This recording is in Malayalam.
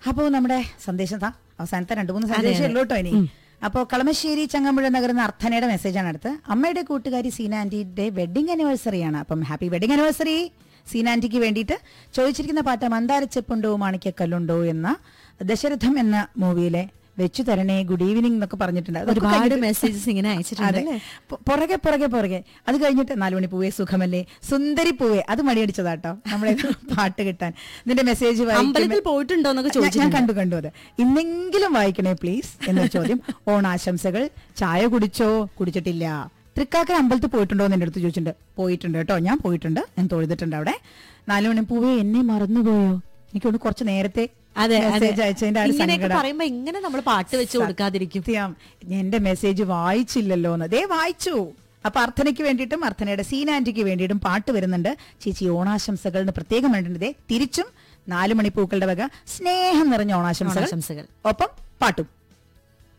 അപ്പോ നമ്മുടെ സന്ദേശം താ അവസാനത്തെ രണ്ടു മൂന്ന് സന്ദേശം ഉള്ളൂ കേട്ടോ ഇനി അപ്പോ കളമശ്ശേരി ചങ്ങമ്പുഴ നഗർന്ന അർത്ഥനയുടെ മെസ്സേജാണ് അടുത്ത് അമ്മയുടെ കൂട്ടുകാരി സീന ആന്റിയുടെ വെഡിങ് ആനിവേഴ്സറിയാണ് അപ്പം ഹാപ്പി വെഡിങ് ആനിവേഴ്സറി സീന ആന്റിക്ക് വേണ്ടിയിട്ട് ചോദിച്ചിരിക്കുന്ന പാട്ട് മന്ദാരച്ചെപ്പുണ്ടോ മാണിക്കക്കല്ലുണ്ടോ എന്ന ദശരഥം എന്ന മൂവിയിലെ വെച്ചു തരണേ ഗുഡ് ഈവനിങ് എന്നൊക്കെ പറഞ്ഞിട്ടുണ്ട് അതൊക്കെ ഒരുപാട് കഴിഞ്ഞിട്ട് മെസ്സേജസ് ഇങ്ങനെ അയച്ചിട്ടുണ്ട് അതെ അല്ലേ? പൊ- പുറകെ പുറകെ പുറകെ അത് കഴിഞ്ഞിട്ട് നാലുമണി പൂവേ സുഖമല്ലേ സുന്ദരി പൂവേ അത് മണിയടിച്ചതാട്ടോ നമ്മളെ പാട്ട് കിട്ടാൻ ഇതിന്റെ മെസ്സേജ് അമ്പലത്തിൽ പോയിട്ടുണ്ടോ എന്നൊക്കെ ഞാൻ ചോദിച്ചിട്ടുണ്ട്. കണ്ടു കണ്ടു അത് ഇന്നെങ്കിലും വായിക്കണേ പ്ലീസ് എന്നൊരു ചോദ്യം ഓണാശംസകൾ ചായ കുടിച്ചോ കുടിച്ചിട്ടില്ല തൃക്കാക്കര അമ്പലത്തിൽ പോയിട്ടുണ്ടോ എന്ന് എന്റെ അടുത്ത് ചോദിച്ചിട്ടുണ്ട് പോയിട്ടുണ്ട് കേട്ടോ ഞാൻ പോയിട്ടുണ്ട് ഞാൻ തൊഴുതിട്ടുണ്ട് അവിടെ നാലുമണി പൂവേ എന്നെ മറന്നുപോയോ എനിക്കൊന്ന് കുറച്ച് നേരത്തെ അതെ അതെ മെസ്സേജ് അയച്ചതിന്റെ ആ ഒരു ഇങ്ങനെയൊക്കെ സങ്കടം. പറയുമ്പോ എങ്ങനെ നമ്മൾ പാട്ട് വെച്ച് കൊടുക്കാതിരിക്കും സത്യം എന്റെ മെസ്സേജ് വായിച്ചില്ലല്ലോ എന്ന് ദേ വായിച്ചു അപ്പൊ അർത്ഥനയ്ക്ക് വേണ്ടിയിട്ടും അർത്ഥനയുടെ സീന ആന്റിക്ക് വേണ്ടിയിട്ടും പാട്ട് വരുന്നുണ്ട് ചേച്ചി ഓണാശംസകൾ എന്ന് പ്രത്യേകം വേണ്ടിട്ടുണ്ട് ദേ തിരിച്ചും നാലു മണിപ്പൂക്കളുടെ വക സ്നേഹം നിറഞ്ഞ ഓണാശംസകൾ ഓണാശംസകൾ. ഒപ്പം പാട്ടും